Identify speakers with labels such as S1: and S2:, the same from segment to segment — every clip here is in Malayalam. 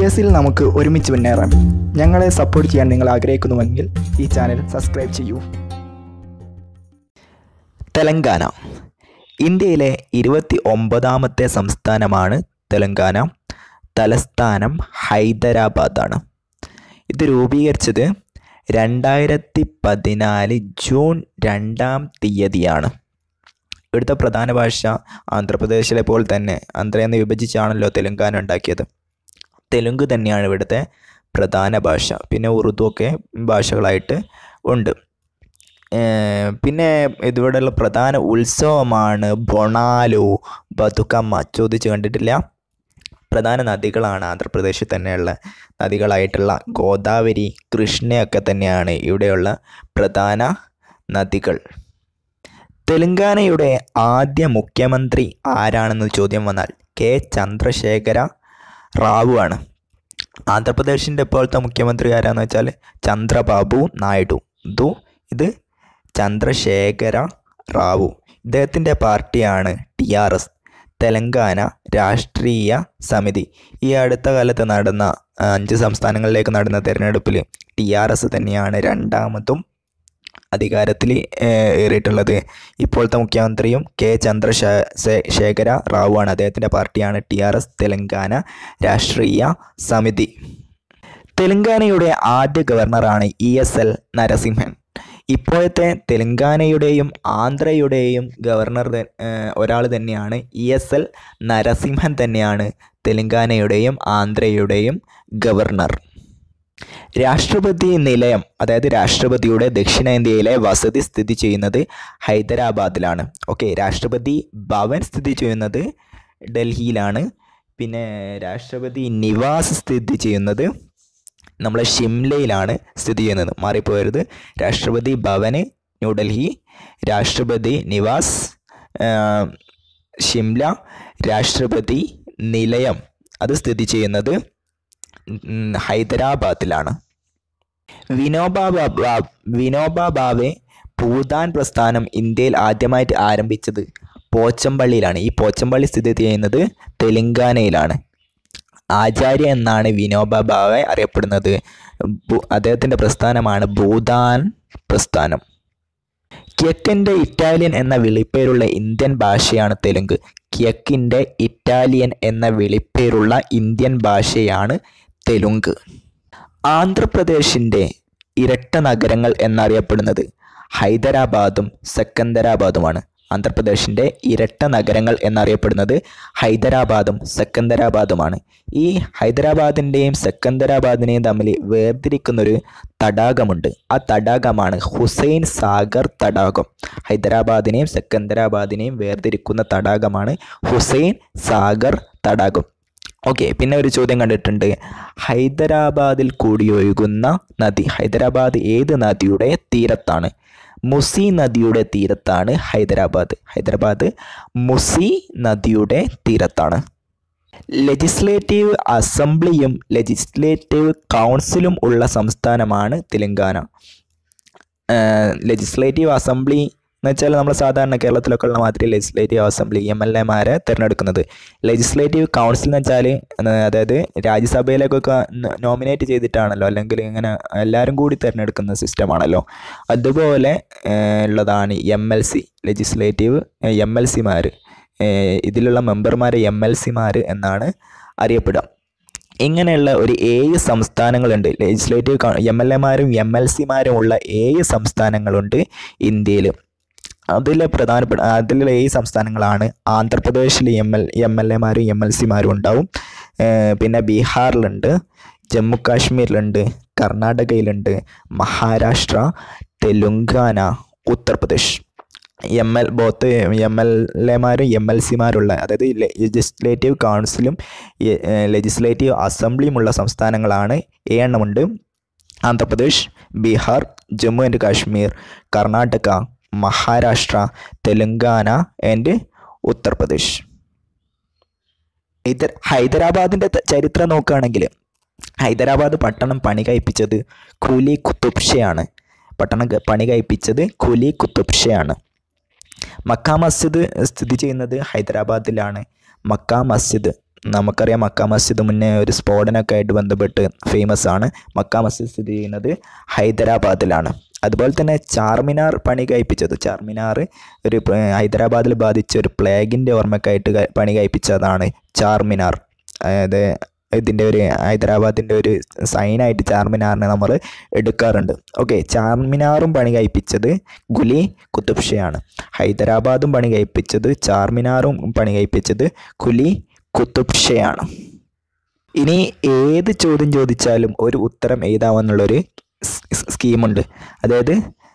S1: എസിൽ നമുക്ക് ഒരുമിച്ച് മുന്നേറാം ഞങ്ങളെ സപ്പോർട്ട് ചെയ്യാൻ നിങ്ങൾ ആഗ്രഹിക്കുന്നുവെങ്കിൽ ഈ ചാനൽ സബ്സ്ക്രൈബ് ചെയ്യൂ
S2: തെലങ്കാന ഇന്ത്യയിലെ ഇരുപത്തി ഒമ്പതാമത്തെ സംസ്ഥാനമാണ് തെലങ്കാന തലസ്ഥാനം ഹൈദരാബാദാണ് ഇത് രൂപീകരിച്ചത് രണ്ടായിരത്തി പതിനാല് ജൂൺ രണ്ടാം തീയതിയാണ് ഇവിടുത്തെ പ്രധാന ഭാഷ ആന്ധ്രാപ്രദേശിലെ പോലെ തന്നെ ആന്ധ്രയിൽ നിന്ന് വിഭജിച്ചാണല്ലോ തെലുങ്കാന ഉണ്ടാക്കിയത് തെലുങ്ക് തന്നെയാണ് ഇവിടുത്തെ പ്രധാന ഭാഷ പിന്നെ ഉറുദു ഒക്കെ ഭാഷകളായിട്ട് ഉണ്ട് ഏർ പിന്നെ ഇതിവിടെയുള്ള പ്രധാന ഉത്സവമാണ് ബൊണാലു ബതുക്കമ്മ ചോദിച്ച് കണ്ടിട്ടില്ല പ്രധാന നദികളാണ് ആന്ധ്രാപ്രദേശിൽ തന്നെയുള്ള നദികളായിട്ടുള്ള ഗോദാവരി കൃഷ്ണയൊക്കെ തന്നെയാണ് ഇവിടെയുള്ള പ്രധാന നദികൾ തെലങ്കാനയുടെ ആദ്യ മുഖ്യമന്ത്രി ആരാണെന്ന് ചോദ്യം വന്നാൽ കെ ചന്ദ്രശേഖര റാവു ആണ് ആന്ധ്രാപ്രദേശിൻ്റെ ഇപ്പോഴത്തെ മുഖ്യമന്ത്രി ആരാന്ന് വെച്ചാൽ ചന്ദ്രബാബു നായിഡു ഇതു ഇത് ചന്ദ്രശേഖര റാവു ഇദ്ദേഹത്തിൻ്റെ പാർട്ടിയാണ് ടി ആർ എസ് തെലങ്കാന രാഷ്ട്രീയ സമിതി ഈ അടുത്ത കാലത്ത് നടന്ന ആ, അഞ്ച് സംസ്ഥാനങ്ങളിലേക്ക് നടന്ന തെരഞ്ഞെടുപ്പിൽ ടി ആർ എസ് തന്നെയാണ് രണ്ടാമതും അധികാരത്തിൽ ഏറിയിട്ടുള്ളത് ഇപ്പോഴത്തെ മുഖ്യമന്ത്രിയും കെ ചന്ദ്രശേഖര റാവു ആണ് അദ്ദേഹത്തിൻ്റെ പാർട്ടിയാണ് ടി ആർ എസ് തെലങ്കാന രാഷ്ട്രീയ സമിതി തെലങ്കാനയുടെ ആദ്യ ഗവർണറാണ് ഇ എസ് എൽ നരസിംഹൻ ഇപ്പോഴത്തെ തെലങ്കാനയുടെയും ആന്ധ്രയുടെയും ഗവർണർ ഒരാൾ തന്നെയാണ് ഇ എസ് എൽ നരസിംഹൻ തന്നെയാണ് തെലങ്കാനയുടെയും ആന്ധ്രയുടെയും ഗവർണർ രാഷ്ട്രപതി നിലയം അതായത് രാഷ്ട്രപതിയുടെ ദക്ഷിണേന്ത്യയിലെ വസതി സ്ഥിതി ചെയ്യുന്നത് ഹൈദരാബാദിലാണ് ഓക്കെ രാഷ്ട്രപതി ഭവൻ സ്ഥിതി ചെയ്യുന്നത് ഡൽഹിയിലാണ് പിന്നെ രാഷ്ട്രപതി നിവാസ് സ്ഥിതി ചെയ്യുന്നത് നമ്മളെ ഷിംലയിലാണ് സ്ഥിതി ചെയ്യുന്നത് മാറിപ്പോയരുത് രാഷ്ട്രപതി ഭവന് ന്യൂഡൽഹി രാഷ്ട്രപതി നിവാസ് ആ, ഷിംല രാഷ്ട്രപതി നിലയം അത് സ്ഥിതി ചെയ്യുന്നത് ഉം, ഹൈദരാബാദിലാണ് വിനോബ ബാ- വിനോബ ഭാവെ ഭൂതാൻ പ്രസ്ഥാനം ഇന്ത്യയിൽ ആദ്യമായിട്ട് ആരംഭിച്ചത് പോച്ചമ്പള്ളിയിലാണ് ഈ പോച്ചമ്പള്ളി സ്ഥിതി ചെയ്യുന്നത് തെലങ്കാനയിലാണ് ആചാര്യ എന്നാണ് വിനോബ ഭാവെ അറിയപ്പെടുന്നത് ഭൂ- അദ്ദേഹത്തിൻ്റെ പ്രസ്ഥാനമാണ് ഭൂതാൻ പ്രസ്ഥാനം കിഴക്കിൻ്റെ ഇറ്റാലിയൻ എന്ന വിളിപ്പേരുള്ള ഇന്ത്യൻ ഭാഷയാണ് തെലുങ്ക് കിഴക്കിൻ്റെ ഇറ്റാലിയൻ എന്ന വിളിപ്പേരുള്ള ഇന്ത്യൻ ഭാഷയാണ് തെലുങ്ക് ആന്ധ്രാപ്രദേശിൻ്റെ ഇരട്ട നഗരങ്ങൾ എന്നറിയപ്പെടുന്നത് ഹൈദരാബാദും സെക്കന്ദരാബാദുമാണ് ആന്ധ്രാപ്രദേശിൻ്റെ ഇരട്ട നഗരങ്ങൾ എന്നറിയപ്പെടുന്നത് ഹൈദരാബാദും സെക്കന്ദരാബാദുമാണ് ഈ ഹൈദരാബാദിൻ്റെയും സെക്കന്ദരാബാദിനെയും തമ്മിൽ വേർതിരിക്കുന്നൊരു തടാകമുണ്ട് ആ തടാകമാണ് ഹുസൈൻ സാഗർ തടാകം ഹൈദരാബാദിനെയും സെക്കന്ദരാബാദിനെയും വേർതിരിക്കുന്ന തടാകമാണ് ഹുസൈൻ സാഗർ തടാകം ഓക്കെ പിന്നെ ഒരു ചോദ്യം കണ്ടിട്ടുണ്ട് ഹൈദരാബാദിൽ കൂടി ഒഴുകുന്ന നദി ഹൈദരാബാദ് ഏത് നദിയുടെ തീരത്താണ് മുസി നദിയുടെ തീരത്താണ് ഹൈദരാബാദ് ഹൈദരാബാദ് മുസി നദിയുടെ തീരത്താണ് ലെജിസ്ലേറ്റീവ് അസംബ്ലിയും ലെജിസ്ലേറ്റീവ് കൗൺസിലും ഉള്ള സംസ്ഥാനമാണ് തെലങ്കാന ലെജിസ്ലേറ്റീവ് അസംബ്ലി എന്ന് വെച്ചാൽ നമ്മൾ സാധാരണ കേരളത്തിലൊക്കെ ഉള്ള മാതിരി ലെജിസ്ലേറ്റീവ് അസംബ്ലി എം എൽ എമാരെ തിരഞ്ഞെടുക്കുന്നത് ലെജിസ്ലേറ്റീവ് കൗൺസിൽ എന്ന് വെച്ചാൽ അതായത് രാജ്യസഭയിലേക്കൊക്കെ നോമിനേറ്റ് ചെയ്തിട്ടാണല്ലോ അല്ലെങ്കിൽ ഇങ്ങനെ എല്ലാവരും കൂടി തിരഞ്ഞെടുക്കുന്ന സിസ്റ്റമാണല്ലോ അതുപോലെ ഏഹ്, ഉള്ളതാണ് M L C legislative M L സിമാർ ഇതിലുള്ള മെമ്പർമാരെ എം എൽ സിമാർ എന്നാണ് അറിയപ്പെടുക ഇങ്ങനെയുള്ള ഒരു ഏഴ് സംസ്ഥാനങ്ങളുണ്ട് ലെജിസ്ലേറ്റീവ് എം എൽ എമാരും എം എൽ സിമാരും ഉള്ള ഏഴ് സംസ്ഥാനങ്ങളുണ്ട് ഇന്ത്യയിൽ അതിലെ പ്രധാനപ്പെട്ട അതിലെ ഏഴ് സംസ്ഥാനങ്ങളാണ് ആന്ധ്രാപ്രദേശിൽ എം എൽ എം എൽ എമാരും എം എൽ സിമാരും ഉണ്ടാവും ഏർ പിന്നെ ബീഹാറിലുണ്ട് ജമ്മു കാശ്മീരിലുണ്ട് കർണാടകയിലുണ്ട് Maharashtra Telangana Uttar Pradesh M L both M L എമാരും എം എൽ സിമാരുള്ള അതായത് ലെജിസ്ലേറ്റീവ് കൗൺസിലും ലെജിസ്ലേറ്റീവ് അസംബ്ലിയുമുള്ള സംസ്ഥാനങ്ങളാണ് ഏഴെണ്ണമുണ്ട് ആന്ധ്രാപ്രദേശ് ബീഹാർ ജമ്മു ആൻഡ് കാശ്മീർ കർണാടക മഹാരാഷ്ട്ര തെലുങ്കാന ആൻഡ് ഉത്തർപ്രദേശ് ഹൈദർ ഹൈദരാബാദിൻ്റെ ത- ചരിത്രം നോക്കുകയാണെങ്കിൽ ഹൈദരാബാദ് പട്ടണം പണി കഴിപ്പിച്ചത് കുലി കുത്തുബ് ഷയാണ് പട്ടണം ക- പണി കഴിപ്പിച്ചത് കുലി കുത്തുബ് ഷയാണ് മക്ക മസ്ജിദ് സ്ഥിതി ചെയ്യുന്നത് ഹൈദരാബാദിലാണ് മക്ക മസ്ജിദ് നമുക്കറിയാം മക്ക മസ്ജിദ് മുന്നേ ഒരു സ്ഫോടനമൊക്കെ ആയിട്ട് ബന്ധപ്പെട്ട് ഫേമസ് ആണ് മക്ക മസ്ജിദ് സ്ഥിതി ചെയ്യുന്നത് ഹൈദരാബാദിലാണ് അതുപോലെ തന്നെ ചാർമിനാർ പണി കഴിപ്പിച്ചത് ചാർമിനാർ ഒരു പ- ഹൈദരാബാദിൽ ബാധിച്ച ഒരു പ്ലേഗിൻ്റെ ഓർമ്മക്കായിട്ട് ക- പണി കഴിപ്പിച്ചതാണ് ചാർമിനാർ അതായത് ഇതിൻ്റെ ഒരു ഹൈദരാബാദിൻ്റെ ഒരു സൈനായിട്ട് ചാർമിനാറിനെ നമ്മൾ എടുക്കാറുണ്ട് ഓക്കെ ചാർമിനാറും പണി കഴിപ്പിച്ചത് ഗുലി കുത്തുബ് ഷയാണ് ഹൈദരാബാദും പണി കഴിപ്പിച്ചത് ചാർമിനാറും പണി കഴിപ്പിച്ചത് കുലി കുത്തുബ് ഷയാണ് ഇനി ഏത് ചോദ്യം ചോദിച്ചാലും ഒരു ഉത്തരം എഴുതാമെന്നുള്ളൊരു സ്- സ് സ്കീമുണ്ട് അതായത്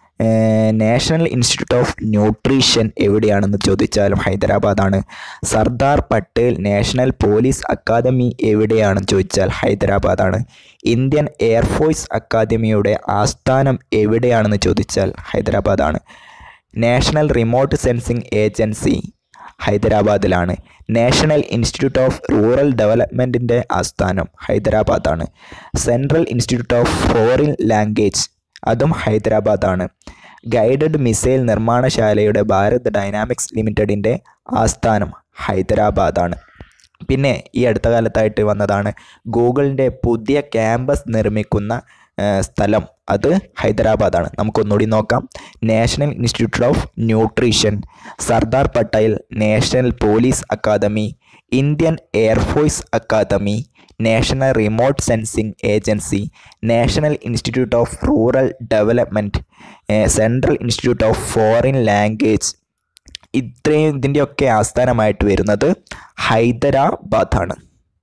S2: നാഷണൽ ഇൻസ്റ്റിറ്റ്യൂട്ട് ഓഫ് ന്യൂട്രീഷൻ എവിടെയാണെന്ന് ചോദിച്ചാലും ഹൈദരാബാദാണ് Sardar Patel national police academy എവിടെയാണെന്ന് ചോദിച്ചാൽ ഹൈദരാബാദാണ് ഇന്ത്യൻ എയർഫോഴ്സ് അക്കാദമിയുടെ ആസ്ഥാനം എവിടെയാണെന്ന് ചോദിച്ചാൽ ഹൈദരാബാദാണ് നാഷണൽ റിമോട്ട് സെൻസിംഗ് ഏജൻസി ഹൈദരാബാദിലാണ് നാഷണൽ ഇൻസ്റ്റിറ്റ്യൂട്ട് ഓഫ് റൂറൽ ഡെവലപ്മെൻറ്റിൻ്റെ ആസ്ഥാനം ഹൈദരാബാദാണ് central institute of foreign language അതും ഹൈദരാബാദാണ് ഗൈഡഡ് മിസൈൽ നിർമ്മാണശാലയുടെ ഭാരത് ഡൈനാമിക്സ് ലിമിറ്റഡിൻ്റെ ആസ്ഥാനം ഹൈദരാബാദാണ് പിന്നെ ഈ അടുത്ത കാലത്തായിട്ട് വന്നതാണ് ഗൂഗിളിൻ്റെ പുതിയ ക്യാമ്പസ് നിർമ്മിക്കുന്ന ആ, സ്ഥലം അത് ഹൈദരാബാദാണ് നമുക്കൊന്നുകൂടി നോക്കാം national institute of nutrition Sardar Patel national police academy Indian air force academy national remote sensing agency national institute of rural development central institute of foreign language ഇത്രയും ഇതിൻ്റെയൊക്കെ ആസ്ഥാനമായിട്ട് വരുന്നത് ഹൈദരാബാദാണ്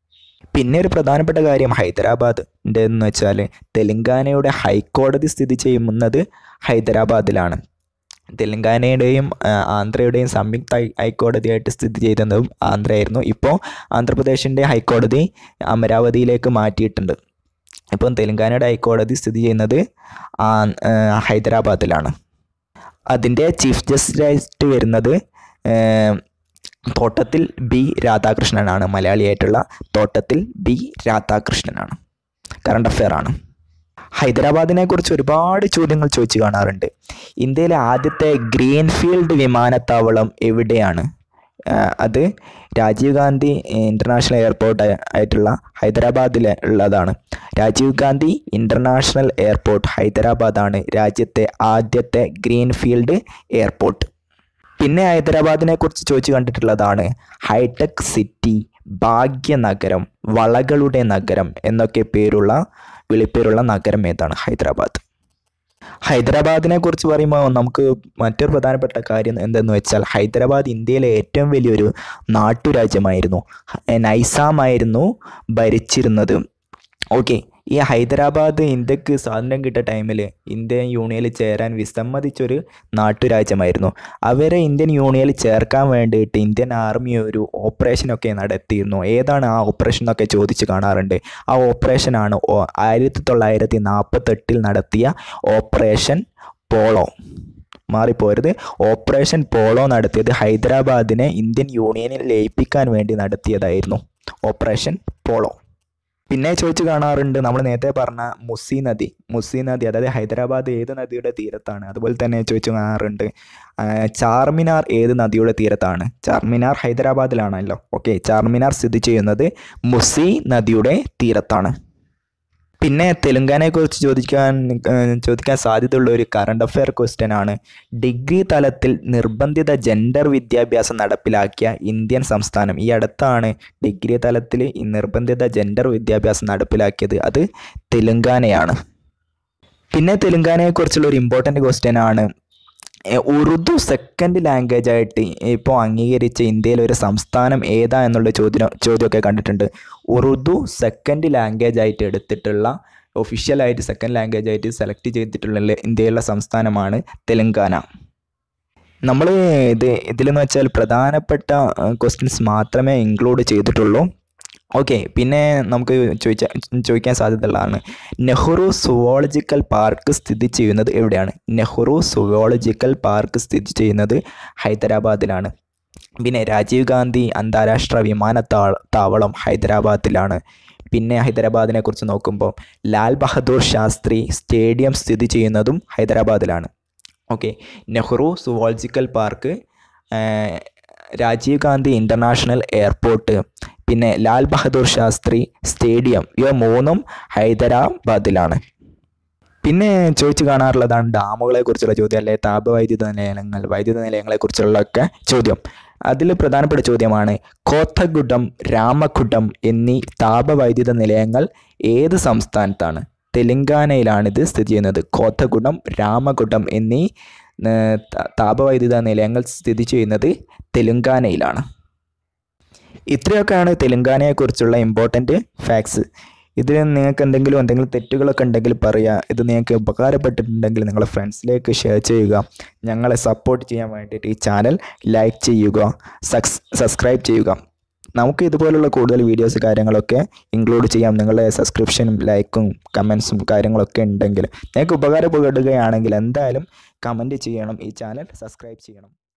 S2: പിന്നെ ഒരു പ്രധാനപ്പെട്ട കാര്യം ഹൈദരാബാദിൻ്റെ എന്ന് വെച്ചാൽ തെലങ്കാനയുടെ ഹൈക്കോടതി സ്ഥിതി ചെയ്യുന്നത് ഹൈദരാബാദിലാണ് തെലങ്കാനയുടെയും ആ, ആന്ധ്രയുടെയും സംയുക്ത ഹൈ- ഹൈക്കോടതിയായിട്ട് സ്ഥിതി ചെയ്തതും ആന്ധ്രയായിരുന്നു ഇപ്പോൾ ആന്ധ്രാപ്രദേശിൻ്റെ ഹൈക്കോടതി അമരാവതിയിലേക്ക് മാറ്റിയിട്ടുണ്ട് ഇപ്പം തെലങ്കാനയുടെ ഹൈക്കോടതി സ്ഥിതി ചെയ്യുന്നത് ആ- ആ, ഹൈദരാബാദിലാണ് അതിൻ്റെ ചീഫ് ജസ്റ്റിസായിട്ട് വരുന്നത് ഏം, തോട്ടത്തിൽ ബി രാധാകൃഷ്ണനാണ് മലയാളിയായിട്ടുള്ള തോട്ടത്തിൽ ബി രാധാകൃഷ്ണനാണ് കറണ്ട് അഫെയർ ആണ് ഹൈദരാബാദിനെ കുറിച്ച് ഒരുപാട് ചോദ്യങ്ങൾ ചോദിച്ചു കാണാറുണ്ട് ഇന്ത്യയിലെ ആദ്യത്തെ ഗ്രീൻഫീൽഡ് വിമാനത്താവളം എവിടെയാണ് ആ, അത് രാജീവ് ഗാന്ധി ഇൻ്റർനാഷണൽ എയർപോർട്ട് ആയിട്ടുള്ള ഹൈദരാബാദിൽ ഉള്ളതാണ് രാജീവ് ഗാന്ധി ഇൻ്റർനാഷണൽ എയർപോർട്ട് ഹൈദരാബാദാണ് രാജ്യത്തെ ആദ്യത്തെ ഗ്രീൻഫീൽഡ് എയർപോർട്ട് പിന്നെ ഹൈദരാബാദിനെ കുറിച്ച് ചോദിച്ചു കണ്ടിട്ടുള്ളതാണ് ഹൈടെക് സിറ്റി ഭാഗ്യനഗരം വളകളുടെ നഗരം എന്നൊക്കെ പേരുള്ള വിളിപ്പേരുള്ള നഗരം ഏതാണ് ഹൈദരാബാദ് ഹൈദരാബാദിനെ കുറിച്ച് പറയുമ്പോൾ നമുക്ക് മറ്റൊരു പ്രധാനപ്പെട്ട കാര്യം എന്തെന്ന് വെച്ചാൽ ഹൈദരാബാദ് ഇന്ത്യയിലെ ഏറ്റവും വലിയൊരു നാട്ടുരാജ്യമായിരുന്നു ഹ- നൈസാമായിരുന്നു ഭരിച്ചിരുന്നത് ഓക്കെ ഈ ഹൈദരാബാദ് ഇന്ത്യക്ക് സ്വാതന്ത്ര്യം കിട്ടിയ ടൈമിൽ ഇന്ത്യൻ യൂണിയനിൽ ചേരാൻ വിസമ്മതിച്ചൊരു നാട്ടുരാജ്യമായിരുന്നു അവരെ ഇന്ത്യൻ യൂണിയനിൽ ചേർക്കാൻ വേണ്ടിയിട്ട് ഇന്ത്യൻ ആർമി ഒരു ഓപ്പറേഷനൊക്കെ നടത്തിയിരുന്നു ഏതാണ് ആ ഓപ്പറേഷൻ എന്നൊക്കെ ചോദിച്ച് കാണാറുണ്ട് ആ ഓപ്പറേഷനാണ് ഓ- ആയിരത്തി തൊള്ളായിരത്തി നാൽപ്പത്തെട്ടിൽ നടത്തിയ ഓപ്പറേഷൻ പോളോ മാറിപ്പോരുത് ഓപ്പറേഷൻ പോളോ നടത്തിയത് ഹൈദരാബാദിനെ ഇന്ത്യൻ യൂണിയനിൽ ലയിപ്പിക്കാൻ വേണ്ടി നടത്തിയതായിരുന്നു ഓപ്പറേഷൻ പോളോ പിന്നെ ചോദിച്ചു കാണാറുണ്ട് നമ്മൾ നേരത്തെ പറഞ്ഞ മുസി നദി മുസി നദി അതായത് ഹൈദരാബാദ് ഏത് നദിയുടെ തീരത്താണ് അതുപോലെ തന്നെ ചോദിച്ചു കാണാറുണ്ട് ആ, ചാർമിനാർ ഏത് നദിയുടെ തീരത്താണ് ചാർമിനാർ ഹൈദരാബാദിലാണല്ലോ ഓക്കെ ചാർമിനാർ സ്ഥിതി ചെയ്യുന്നത് മുസി നദിയുടെ തീരത്താണ് പിന്നെ തെലുങ്കാനയെക്കുറിച്ച് ചോദിക്കാൻ ഏഹ്, ചോദിക്കാൻ സാധ്യതയുള്ള ഒരു കറണ്ട് അഫെയർ ക്വസ്റ്റ്യൻ ആണ് ഡിഗ്രി തലത്തിൽ നിർബന്ധിത ജെൻഡർ വിദ്യാഭ്യാസം നടപ്പിലാക്കിയ ഇന്ത്യൻ സംസ്ഥാനം ഈ അടുത്താണ് ഡിഗ്രി തലത്തിൽ ഈ നിർബന്ധിത ജെൻഡർ വിദ്യാഭ്യാസം നടപ്പിലാക്കിയത് അത് തെലുങ്കാനയാണ് പിന്നെ തെലുങ്കാനയെക്കുറിച്ചുള്ള ഒരു ഇമ്പോർട്ടൻ്റ് ക്വസ്റ്റ്യൻ ആണ് എ, ഉറുദു സെക്കൻഡ് ലാംഗ്വേജ് ആയിട്ട് ഇപ്പോൾ അംഗീകരിച്ച ഇന്ത്യയിലെ ഒരു സംസ്ഥാനം ഏതാ എന്നുള്ള ചോദ്യം ചോദ്യമൊക്കെ കണ്ടിട്ടുണ്ട് ഉറുദു സെക്കൻഡ് ലാംഗ്വേജ് ആയിട്ട് എടുത്തിട്ടുള്ള ഒഫീഷ്യലായിട്ട് സെക്കൻഡ് ലാംഗ്വേജ് ആയിട്ട് സെലക്ട് ചെയ്തിട്ടുള്ള ഇന്ത്യയിലെ സംസ്ഥാനമാണ് തെലങ്കാന നമ്മൾ ഇത് ഇതിലെന്ന് വെച്ചാൽ പ്രധാനപ്പെട്ട ക്വസ്റ്റ്യൻസ് മാത്രമേ ഇൻക്ലൂഡ് ചെയ്തിട്ടുള്ളൂ ഓക്കെ പിന്നെ നമുക്ക് ചോദിച്ചാൽ ചോദിക്കാൻ സാധ്യതയുള്ളതാണ് നെഹ്റു സുവോളജിക്കൽ പാർക്ക് സ്ഥിതി ചെയ്യുന്നത് എവിടെയാണ് നെഹ്റു സുവോളജിക്കൽ പാർക്ക് സ്ഥിതി ചെയ്യുന്നത് ഹൈദരാബാദിലാണ് പിന്നെ രാജീവ് ഗാന്ധി അന്താരാഷ്ട്ര വിമാനത്താവ താവളം ഹൈദരാബാദിലാണ് പിന്നെ ഹൈദരാബാദിനെ കുറിച്ച് നോക്കുമ്പോൾ ലാൽ ബഹദൂർ ശാസ്ത്രി സ്റ്റേഡിയം സ്ഥിതി ചെയ്യുന്നതും ഹൈദരാബാദിലാണ് okay Nehru zoological park Rajiv Gandhi international airport പിന്നെ ലാൽ ബഹദൂർ ശാസ്ത്രി സ്റ്റേഡിയം ഇവ മൂന്നും ഹൈദരാബാദിലാണ് പിന്നെ ചോദിച്ചു കാണാറുള്ളതാണ് ഡാമുകളെ കുറിച്ചുള്ള ചോദ്യം അല്ലെ താപവൈദ്യുത നിലയങ്ങൾ വൈദ്യുത നിലയങ്ങളെ കുറിച്ചുള്ള ഒക്കെ ചോദ്യം അതിൽ പ്രധാനപ്പെട്ട ചോദ്യമാണ് കോത്തഗുഡം രാമഗുഡം എന്നീ താപവൈദ്യുത നിലയങ്ങൾ ഏത് സംസ്ഥാനത്താണ് തെലങ്കാനയിലാണ് ഇത് സ്ഥിതി ചെയ്യുന്നത് കോത്തഗുഡം രാമഗുഡം എന്നീ ഏർ, ത- താപവൈദ്യുത നിലയങ്ങൾ സ്ഥിതി ചെയ്യുന്നത് തെലങ്കാനയിലാണ് ഇത്രയൊക്കെയാണ് തെലങ്കാനയെക്കുറിച്ചുള്ള ഇമ്പോർട്ടൻറ്റ് ഫാക്ട്സ് ഇതിൽ നിങ്ങൾക്ക് എന്തെങ്കിലും എന്തെങ്കിലും തെറ്റുകളൊക്കെ ഉണ്ടെങ്കിൽ പറയുക ഇത് നിങ്ങൾക്ക് ഉപകാരപ്പെട്ടിട്ടുണ്ടെങ്കിൽ നിങ്ങളുടെ ഫ്രണ്ട്സിലേക്ക് ഷെയർ ചെയ്യുക ഞങ്ങളെ സപ്പോർട്ട് ചെയ്യാൻ വേണ്ടിയിട്ട് ഈ ചാനൽ ലൈക്ക് ചെയ്യുക സക്സ് സബ്സ്ക്രൈബ് ചെയ്യുക നമുക്ക് ഇതുപോലുള്ള കൂടുതൽ വീഡിയോസ് കാര്യങ്ങളൊക്കെ ഇൻക്ലൂഡ് ചെയ്യാം നിങ്ങളുടെ സബ്സ്ക്രിപ്ഷനും ലൈക്കും കമൻസും കാര്യങ്ങളൊക്കെ ഉണ്ടെങ്കിൽ നിങ്ങൾക്ക് ഉപകാരപ്പെടുകയാണെങ്കിൽ എന്തായാലും കമൻറ്റ് ചെയ്യണം ഈ ചാനൽ സബ്സ്ക്രൈബ് ചെയ്യണം